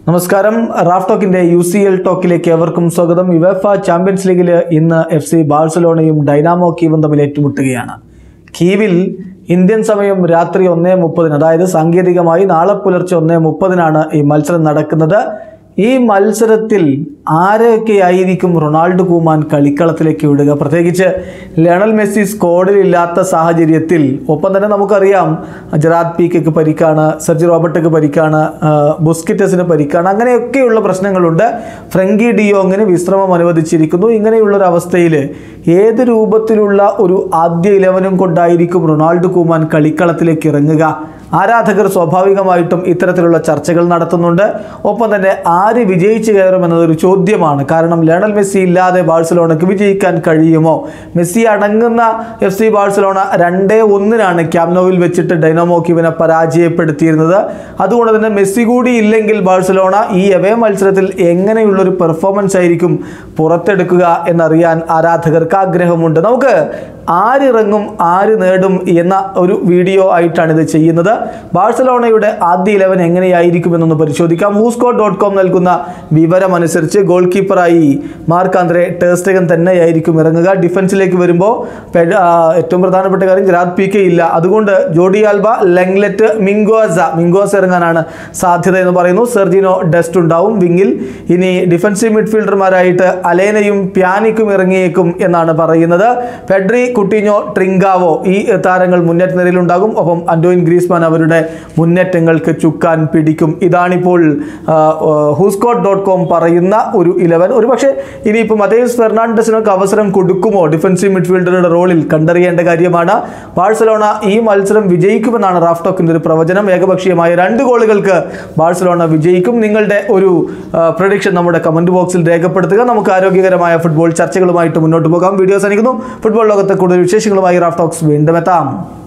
നമസ്കാരം റാഫ് ടോക്കിന്റെ U C L ടോക്കിലേക്ക് എവർക്കും സ്വാഗതം യുവേഫ ചാമ്പ്യൻസ് ലീഗിൽ ഇന്ന് എഫ് സി ബാഴ്സലോണയും ഡൈനാമോ കീവും തമ്മിൽ ഏറ്റുമുട്ടുകയാണ് കീവിൽ ഇന്ത്യൻ സമയം രാത്രി ഒന്നേ മുപ്പതിന് അതായത് സാങ്കേതികമായി നാളെ പുലർച്ചെ ഒന്നേ മുപ്പതിനാണ് ഈ മത്സരം നടക്കുന്നത് ഈ മത്സരത്തിൽ ആരെയൊക്കെ ആയിരിക്കും റൊണാൾഡോ കൂമാൻ കളിക്കളത്തിലേക്ക് വിടുക പ്രത്യേകിച്ച് ലയണൽ മെസ്സി സ്ക്വാഡിൽ ഇല്ലാത്ത സാഹചര്യത്തിൽ ഒപ്പം തന്നെ നമുക്കറിയാം ജറാദ് പീക്കയ്ക്ക് പരിക്കാണ് സെർജി റോബർട്ടയ്ക്ക് പരിക്കാണ് ആ, ബുസ്കിറ്റസിന് പരിക്കാണ് അങ്ങനെയൊക്കെയുള്ള പ്രശ്നങ്ങളുണ്ട് ഫ്രങ്കി ഡിയോങ്ങിന് വിശ്രമം അനുവദിച്ചിരിക്കുന്നു ഇങ്ങനെയുള്ള ഒരു അവസ്ഥയിൽ ഏത് രൂപത്തിലുള്ള ഒരു ആദ്യ ഇലവനും കൊണ്ടായിരിക്കും റൊണാൾഡോ കൂമാൻ കളിക്കളത്തിലേക്ക് ഇറങ്ങുക ആരാധകർ സ്വാഭാവികമായിട്ടും ഇത്തരത്തിലുള്ള ചർച്ചകൾ നടത്തുന്നുണ്ട് ഒപ്പം തന്നെ ആര് വിജയിച്ചു കയറുമെന്നതൊരു ചോദ്യമാണ് കാരണം ലയണൽ മെസ്സി ഇല്ലാതെ ബാഴ്സലോണയ്ക്ക് വിജയിക്കാൻ കഴിയുമോ മെസ്സി അടങ്ങുന്ന എഫ് സി ബാഴ്സലോണ രണ്ടേ ഒന്നിനാണ് ക്യാമ്നോവിൽ വെച്ചിട്ട് ഡൈനാമോ ക്യൂവിനെ പരാജയപ്പെടുത്തിയിരുന്നത് അതുകൊണ്ട് തന്നെ മെസ്സി കൂടി ഇല്ലെങ്കിൽ ബാഴ്സലോണ ഈ എവേ മത്സരത്തിൽ എങ്ങനെയുള്ളൊരു പെർഫോമൻസ് ആയിരിക്കും പുറത്തെടുക്കുക എന്നറിയാൻ ആരാധകർക്ക് ആഗ്രഹമുണ്ട് നമുക്ക് ആരിറങ്ങും ആര് നേടും എന്ന ഒരു വീഡിയോ ആയിട്ടാണ് ഇത് ചെയ്യുന്നത് ബാഴ്സലോണയുടെ ആദ്യ ഇലവൻ എങ്ങനെയായിരിക്കുമെന്നൊന്ന് പരിശോധിക്കാം ഹൂസ്കോ ഡോട്ട് കോം നൽകുന്ന വിവരം അനുസരിച്ച് ഗോൾ കീപ്പറായി മാർക്ക് ആന്ദ്രെ ടേസ്റ്റഗൻ തന്നെയായിരിക്കും ഇറങ്ങുക ഡിഫൻസിലേക്ക് വരുമ്പോൾ പെ- ആ, ഏറ്റവും പ്രധാനപ്പെട്ട കാര്യം ജറാദ് പി കെ ഇല്ല അതുകൊണ്ട് ജോഡി ആൽബ ലെങ്ലെറ്റ് മിങ്കോസ മിങ്കോസ ഇറങ്ങാനാണ് സാധ്യത എന്ന് പറയുന്നു സെർജിനോ ഡസ്റ്റ് ഉണ്ടാവും വിങ്ങിൽ ഇനി ഡിഫൻസീവ് മിഡ്ഫീൽഡർമാരായിട്ട് അലേനയും പ്യാനിക്കും ഇറങ്ങിയേക്കും എന്നാണ് പറയുന്നത് ഫെഡ്രി കുട്ടിഞ്ഞോ ട്രിങ്കാവോ ഈ താരങ്ങൾ മുന്നേറ്റ നിരയിലുണ്ടാകും ഒപ്പം അന്റോയിൻ ഗ്രീസ്മാൻ അവരുടെ മുന്നേറ്റങ്ങൾക്ക് ചുക്കാൻ പിടിക്കും ഇതാണിപ്പോൾ ഹൂസ്കോട്ട് ഡോട്ട് കോം പറയുന്ന ഒരു ഇലവൻ ഒരുപക്ഷെ ഇനിയിപ്പോൾ മതേസ് ഫെർണാണ്ടസിനൊക്കെ അവസരം കൊടുക്കുമോ ഡിഫൻസീവ് മിഡ്ഫീൽഡറുടെ റോളിൽ കണ്ടറിയേണ്ട കാര്യമാണ് ബാഴ്സലോണ ഈ മത്സരം വിജയിക്കുമെന്നാണ് റാഫ്ടോക്കിന്റെ ഒരു പ്രവചനം ഏകപക്ഷീയമായ രണ്ട് ഗോളുകൾക്ക് ബാഴ്സലോണ വിജയിക്കും നിങ്ങളുടെ ഒരു പ്രൊഡിക്ഷൻ നമ്മുടെ കമന്റ് ബോക്സിൽ രേഖപ്പെടുത്തുക നമുക്ക് ആരോഗ്യകരമായ ഫുട്ബോൾ ചർച്ചകളുമായിട്ട് മുന്നോട്ട് പോകാം വീഡിയോ സനിക്കുന്നു ഫുട്ബോൾ ലോകത്തെ കൂടുതൽ വിശേഷങ്ങളുമായി റാഫ്ടോക്സ് വീണ്ടും എത്താം